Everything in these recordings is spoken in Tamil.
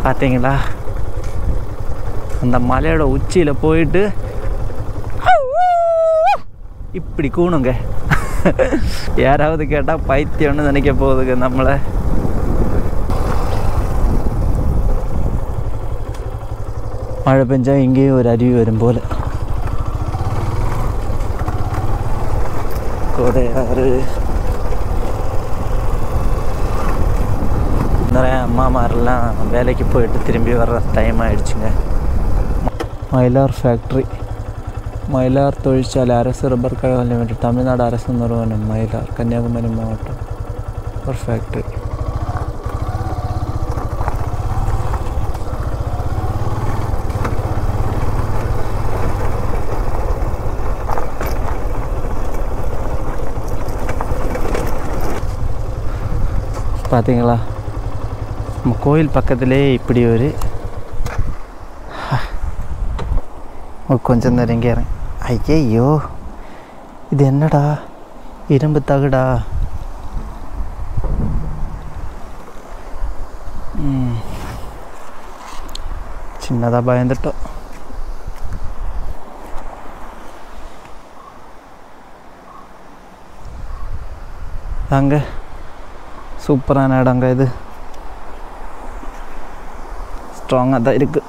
பார்த்தீங்களா அந்த மலையோட உச்சியில் போயிட்டு இப்படி கூணுங்க யாராவது கேட்டால் பைத்தியம்னு நினைக்க போகுதுங்க நம்மளை மழை பெஞ்சா இங்கேயும் ஒரு அருவி வரும் போல கோதையாறு நிறைய அம்மாமாரெல்லாம் வேலைக்கு போயிட்டு திரும்பி வர்ற டைம் ஆயிடுச்சுங்க மயிலார் ஃபேக்ட்ரி மயிலார் தொழிற்சாலை அரசு ரப்பர் கழகம் லிமிடெட் தமிழ்நாடு அரசு நிறுவனம் மயிலார் கன்னியாகுமரி மாவட்டம் ஒரு ஃபேக்ட்ரி பார்த்தீங்களா நம்ம கோயில் பக்கத்திலே இப்படி ஒரு ஒரு கொஞ்சம் நேரம் இங்கே இறங்க ஐயையோ இது என்னடா இரும்பு தகுடா ம். சின்னதாக பயந்துட்டோம் அங்கே சூப்பரான இடங்க இது ஸ்ட்ராங்காக தான் இருக்குது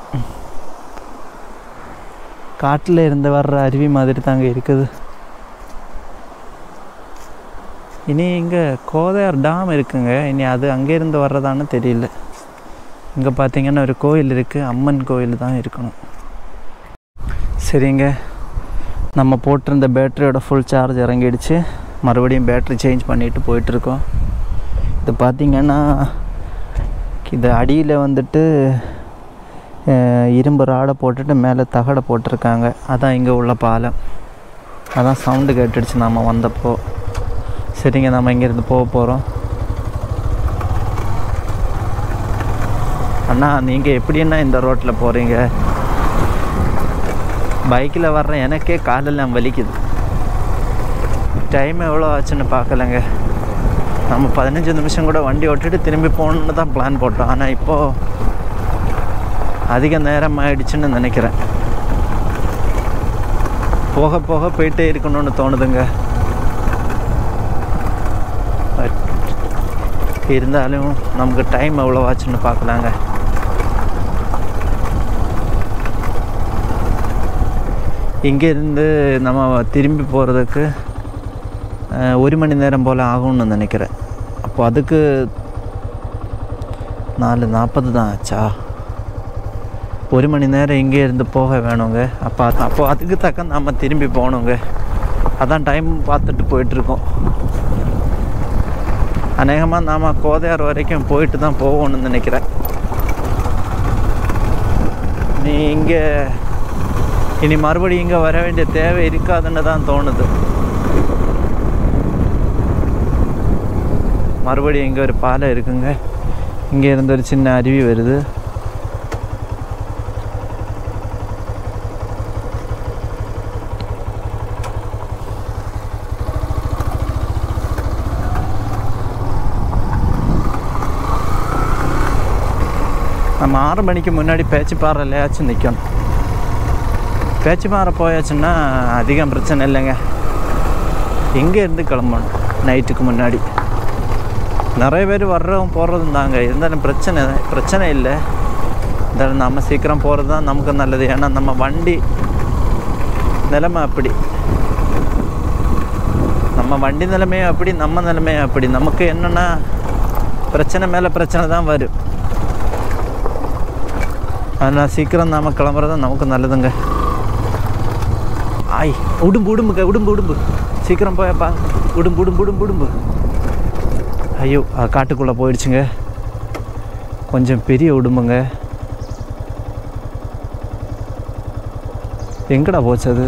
காட்டில் இருந்து வர்ற அருவி மாதிரி தாங்க இருக்குது இனி இங்கே கோதையார் டேம் இருக்குங்க இனி அது அங்கேருந்து வர்றதான்னு தெரியல இங்கே பார்த்தீங்கன்னா ஒரு கோயில் இருக்குது அம்மன் கோயில் தான் இருக்கணும் சரிங்க நம்ம போட்டிருந்த பேட்டரியோட ஃபுல் சார்ஜ் இறங்கிடுச்சு மறுபடியும் பேட்டரி சேஞ்ச் பண்ணிட்டு போயிட்டுருக்கோம் இது பார்த்திங்கன்னா இது அடியில் வந்துட்டு அஹ், இரும்பு ராடை போட்டுட்டு மேலே தகடை போட்டிருக்காங்க அதான் இங்கே உள்ள பாலம் அதான் சவுண்டு கேட்டுடுச்சு நாம் வந்தப்போ சரிங்க நம்ம இங்கேருந்து போக போகிறோம் அண்ணா நீங்கள் எப்படின்னா இந்த ரோட்டில் போகிறீங்க பைக்கில் வர்ற எனக்கே காலெல்லாம் வலிக்குது டைம் எவ்வளோ ஆச்சுன்னு பார்க்கலங்க நம்ம பதினஞ்சு நிமிஷம் கூட வண்டி ஓட்டிட்டு திரும்பி போகணுன்னு தான் பிளான் போட்டோம் ஆனால் இப்போது அதிக நேரம் ஆயிடுச்சுன்னு நினைக்கிறேன் போக போக போயிட்டே இருக்கணும்னு தோணுதுங்க But இருந்தாலும் நமக்கு டைம் எவ்வளோ ஆச்சுன்னு பார்க்கலாங்க இங்கேருந்து நம்ம திரும்பி போகிறதுக்கு அஹ், ஒரு மணி நேரம் போல் ஆகும்னு நினைக்கிறேன் அப்போ அதுக்கு நாலு நாற்பது தான் ஆச்சா ஒரு மணி நேரம் இங்கே இருந்து போக வேணுங்க அப்போ அப்போ அதுக்கு தக்க நம்ம திரும்பி போகணுங்க அதான் டைம் பார்த்துட்டு போயிட்டுருக்கோம் அநேகமாக நாம் கோதையார் வரைக்கும் போயிட்டு தான் போகணும்னு நினைக்கிறேன் நீ இங்கே இனி மறுபடியும் இங்கே வர வேண்டிய தேவை இருக்காதுன்னு தான் தோணுது மறுபடியும் இங்கே ஒரு பாலம் இருக்குங்க இங்கே இருந்து ஒரு சின்ன அருவி வருது நம்ம ஆறு மணிக்கு முன்னாடி பேச்சுப்பாறையிலையாச்சும் நிற்கணும் பேச்சுப்பாறை போயாச்சுன்னா அதிகம் பிரச்சனை இல்லைங்க இங்கே இருந்து கிளம்பணும் நைட்டுக்கு முன்னாடி நிறைய பேர் வர்றவங்க போகிறதும் தாங்க இருந்தாலும் பிரச்சனை பிரச்சனை இல்லை இருந்தாலும் நம்ம சீக்கிரம் போகிறது தான் நமக்கு நல்லது ஏன்னா நம்ம வண்டி நிலைமை அப்படி நம்ம வண்டி நிலைமையும் அப்படி நம்ம நிலைமையும் அப்படி நமக்கு என்னென்னா பிரச்சனை மேலே பிரச்சனை தான் வரும் அதனால் சீக்கிரம் நாம் கிளம்புறது தான் நமக்கு நல்லதுங்க ஆய் உடும்பு உடும்புங்க உடும்பு உடும்பு சீக்கிரம் போயப்பா உடும்பு உடும்பு உடும்பு உடும்பு ஐயோ அது காட்டுக்குள்ளே போயிடுச்சுங்க கொஞ்சம் பெரிய உடும்புங்க எங்கடா போச்சு அது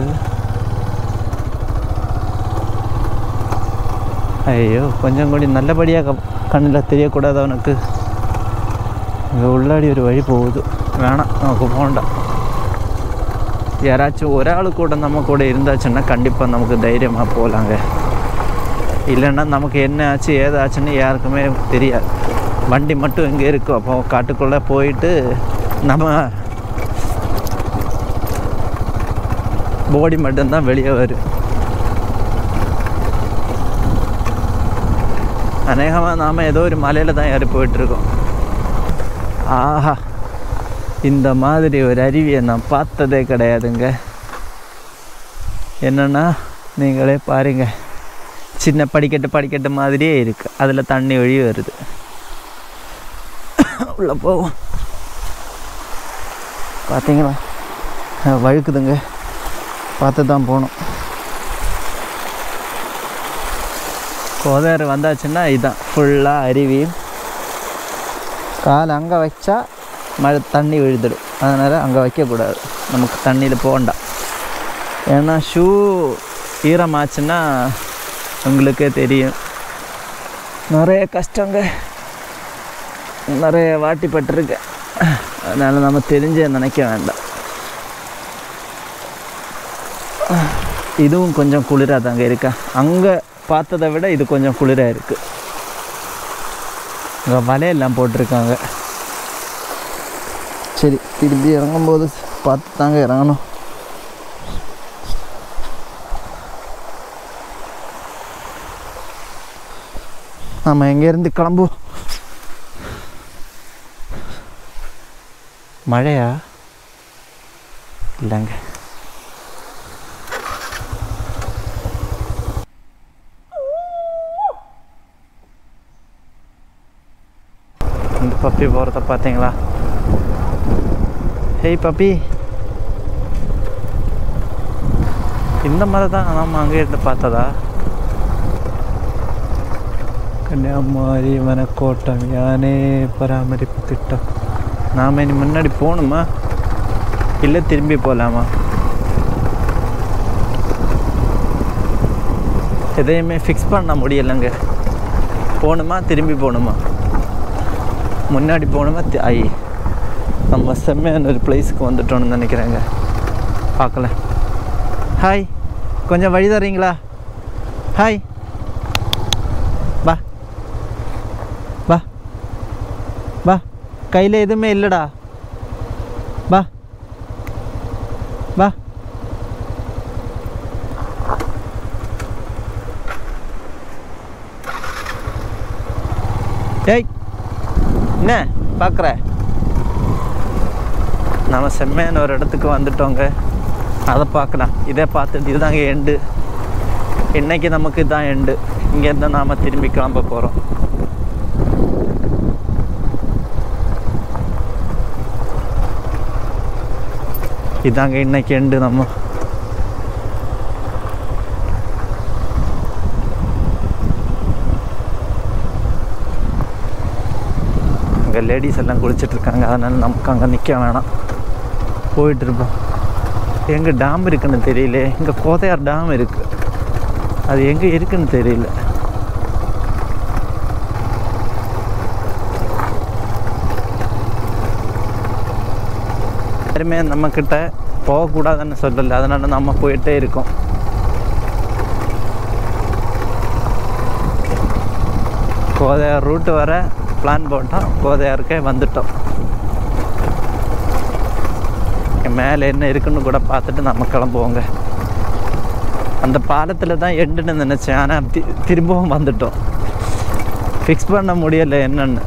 ஐயோ கொஞ்சம் கூடி நல்லபடியாக கண்ணில் தெரியக்கூடாது அவனுக்கு இங்கே உள்ளாடி ஒரு வழி போகுது வேணாம் நமக்கு போகண்டாம் யாராச்சும் ஒரு ஆள் கூட நம்ம கூட இருந்தாச்சுன்னா கண்டிப்பாக நமக்கு தைரியமாக போகலாங்க இல்லைன்னா நமக்கு என்ன ஆச்சு ஏதாச்சுன்னு யாருக்குமே தெரியாது வண்டி மட்டும் இங்கே இருக்கும் அப்போ காட்டுக்குள்ளே போயிட்டு நம்ம போடி மட்டும்தான் வெளியே வரும் அநேகமாக நாம் ஏதோ ஒரு மலையில் தான் ஏறி போயிட்டுருக்கோம் ஆஹா இந்த மாதிரி ஒரு அருவியை நான் பார்த்ததே கிடையாதுங்க என்னென்னா நீங்களே பாருங்க சின்ன படிக்கட்டு படிக்கட்டு மாதிரியே இருக்குது அதில் தண்ணி வழி வருது உள்ளே போவோம் பார்த்தீங்களா அஹ் வழுக்குதுங்க பார்த்து தான் போகணும் கோதாறு வந்தாச்சுன்னா இதுதான் ஃபுல்லாக அருவி கால் அங்கே வச்சா மழை தண்ணி விழுந்துடும் அதனால் அங்கே வைக்கக்கூடாது நமக்கு தண்ணியில் போகண்டாம் ஏன்னா ஷூ ஈரமாச்சுன்னா உங்களுக்கே தெரியும் நிறைய கஷ்டங்க நிறைய வாட்டிப்பட்டிருக்கேன் அதனால் நம்ம தெரிஞ்ச நினைக்க வேண்டாம் இதுவும் கொஞ்சம் குளிராக தாங்க இருக்கா அங்கே பார்த்ததை விட இது கொஞ்சம் குளிராக இருக்குது இங்கே வலையெல்லாம் போட்டிருக்காங்க சரி திரும்பி இறங்கும்போது பார்த்து தாங்க இறங்கணும் நம்ம எங்கேருந்து கிளம்புவோம் மழையா இல்லைங்க இந்த பப்பி போகிறத பார்த்தீங்களா ஹேய் பப்பி இந்த மாதிரி தான் நம்ம அங்கே இருந்து பார்த்ததா கன்னியாகுமரி வனக்கோட்டம் யானை பராமரிப்பு திட்டம் நாம் இனி முன்னாடி போகணுமா இல்லை திரும்பி போகலாமா எதையுமே ஃபிக்ஸ் பண்ண முடியலைங்க போகணுமா திரும்பி போகணுமா முன்னாடி போகணுமா தி- ஐ நம்ம செம்மையான ஒரு பிளேஸுக்கு வந்துட்டோம்னு நினைக்கிறேங்க பார்க்கல ஹாய் கொஞ்சம் வழி தரீங்களா ஹாய் வா வா வா கையில் எதுவுமே இல்லைடா வா வா ஏய் என்ன பார்க்குற நம்ம செம்மையான ஒரு இடத்துக்கு வந்துட்டோங்க அதை பார்க்கலாம் இதை பார்த்துட்டு இதுதாங்க எண்டு இன்னைக்கு நமக்கு இதான் எண்டு இங்கேருந்து நாம் திரும்பி கிளம்ப போகிறோம் இதாங்க இன்னைக்கு எண்டு நம்ம அங்கே லேடிஸ் எல்லாம் குளிச்சிட்டு இருக்காங்க அதனால நமக்கு அங்கே நிற்க வேணாம் போயிட்டு இருப்போம் எங்கே டேம் இருக்குன்னு தெரியல இங்கே கோதையார் டேம் இருக்குது அது எங்கே இருக்குன்னு தெரியல யாருமே நம்மக்கிட்ட போகக்கூடாதுன்னு சொல்லலை அதனால நம்ம போயிட்டே இருக்கோம் கோதையார் ரூட்டு வர பிளான் போட்டோம் கோதையாருக்கே வந்துட்டோம் மேலே என்ன இருக்குன்னு கூட பார்த்துட்டு நம்ம கிளம்புவோங்க அந்த பாலத்தில் தான் எண்டுன்னு நினச்சேன் ஆனால் தி திரும்பவும் வந்துட்டோம் ஃபிக்ஸ் பண்ண முடியலை என்னன்னு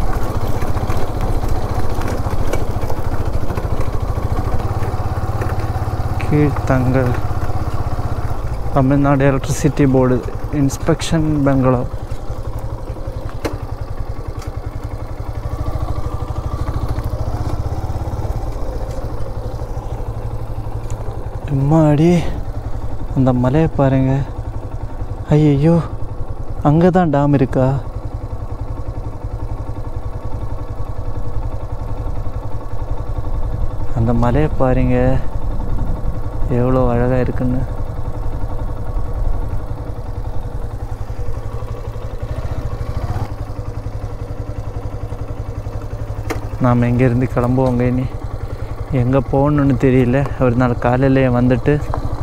கீழ்த்தங்கல் Tamil Nadu electricity board inspection Bangalore அம்மாடி அந்த மலையை பாருங்க ஐயோ அங்கே தான் டேம் இருக்கா அந்த மலையை பாருங்க எவ்வளோ அழகாக இருக்குன்னு நாம் எங்கேருந்து கிளம்புவோங்க இனி எங்கே போகணுன்னு தெரியல ஒரு நாள் காலையிலே வந்துட்டு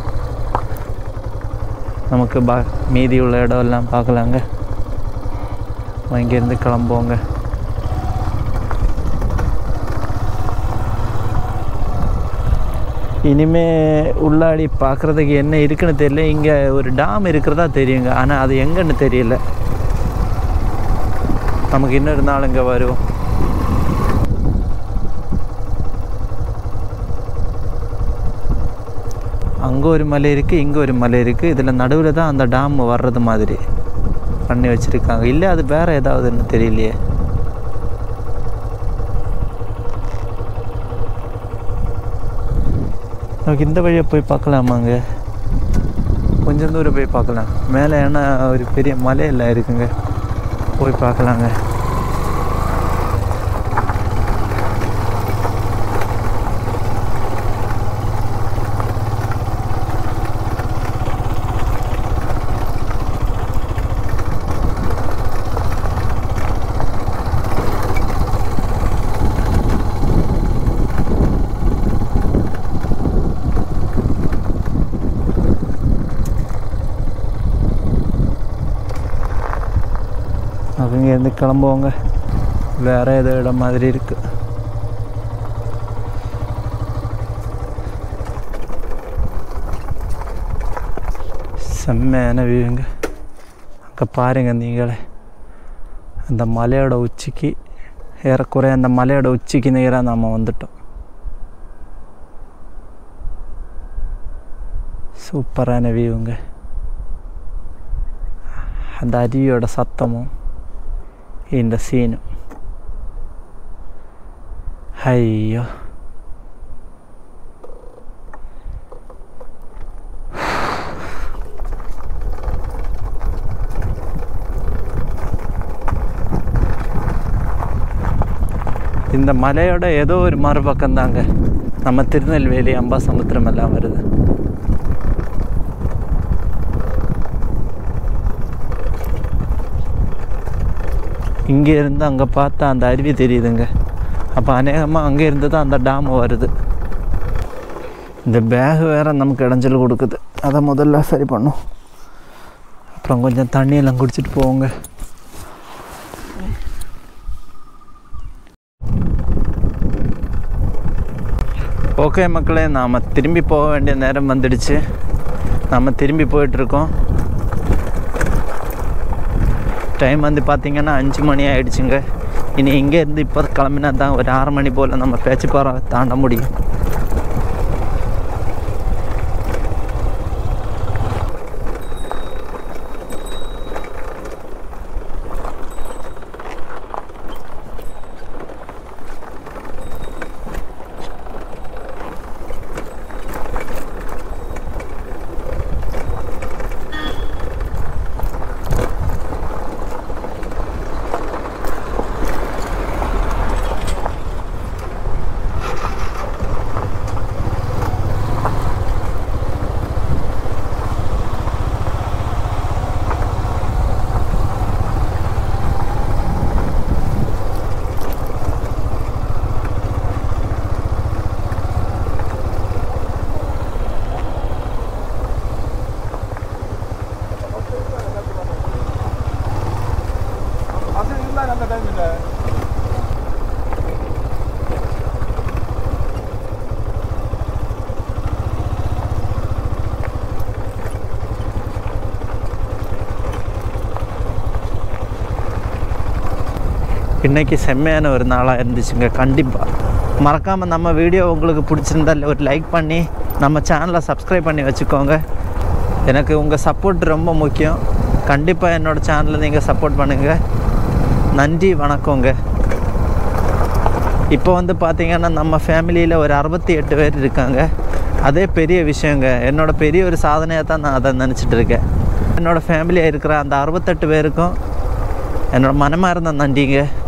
நமக்கு பா மீதி உள்ள இடம் எல்லாம் பார்க்கலாங்க நம்ம இங்கேருந்து கிளம்புவோங்க இனிமே உள்ளாடி பார்க்குறதுக்கு என்ன இருக்குன்னு தெரியல இங்கே ஒரு டாம் இருக்கிறதா தெரியுங்க ஆனால் அது எங்கன்னு தெரியல நமக்கு இன்னும் இருந்தாலும் இங்கே வரும் அங்கே ஒரு மலை இருக்குது இங்கே ஒரு மலை இருக்குது இதில் நடுவில் தான் அந்த டாம் வர்றது மாதிரி பண்ணி வச்சுருக்காங்க இல்லை அது வேறு ஏதாவதுன்னு தெரியலையே நமக்கு இந்த வழியாக போய் பார்க்கலாமாங்க கொஞ்சம் தூரம் போய் பார்க்கலாம் மேலே ஏன்னா ஒரு பெரிய மலையெல்லாம் இருக்குங்க போய் பார்க்கலாங்க அவங்க இருந்து கிளம்புவாங்க வேற ஏதோ இடம் மாதிரி இருக்கு செம்மையான வியூங்க அங்கே பாருங்க நீங்களே அந்த மலையோட உச்சிக்கு ஏறக்குறைய அந்த மலையோட உச்சிக்கு நேராக நாம் வந்துட்டோம் சூப்பரான வியூங்க அந்த அருவியோட சத்தமும் இந்த சீனும் ஐயோ இந்த மலையோட ஏதோ ஒரு மறுபக்கம் தாங்க நம்ம திருநெல்வேலி அம்பாசமுத்திரம் எல்லாம் வருது இங்கே இருந்து அங்கே பார்த்தா அந்த அருவி தெரியுதுங்க அப்போ அநேகமாக அங்கே இருந்து தான் அந்த டேம் வருது இந்த பேக் வேறு நமக்கு இடைஞ்சல் கொடுக்குது அதை முதல்ல சரி பண்ணும் அப்புறம் கொஞ்சம் தண்ணியெல்லாம் குடிச்சிட்டு போவோங்க ஓகே மக்களே நாம் திரும்பி போக வேண்டிய நேரம் வந்துடுச்சு நாம் திரும்பி போயிட்டுருக்கோம் டைம் வந்து பார்த்திங்கன்னா அஞ்சு மணி ஆயிடுச்சுங்க இனி இங்கேருந்து இப்போ கிளம்பினா தான் ஒரு ஆறு மணி போல் நம்ம பேச்சுப்பாறை தாண்ட முடியும் இன்றைக்கி செம்மையான ஒரு நாளாக இருந்துச்சுங்க கண்டிப்பாக மறக்காமல் நம்ம வீடியோ உங்களுக்கு பிடிச்சிருந்தால் ஒரு லைக் பண்ணி நம்ம சேனலை சப்ஸ்கிரைப் பண்ணி வச்சுக்கோங்க எனக்கு உங்கள் சப்போர்ட் ரொம்ப முக்கியம் கண்டிப்பாக என்னோடய சேனலை நீங்கள் சப்போர்ட் பண்ணுங்கள் நன்றி வணக்கங்க இப்போ வந்து பார்த்திங்கன்னா நம்ம ஃபேமிலியில் ஒரு அறுபத்தி எட்டு பேர் இருக்காங்க அதே பெரிய விஷயங்க என்னோட பெரிய ஒரு சாதனையாக தான் நான் அதை நினச்சிட்டு இருக்கேன் என்னோடய ஃபேமிலியாக இருக்கிற அந்த அறுபத்தெட்டு பேருக்கும் என்னோட மனமார்ந்த நன்றிங்க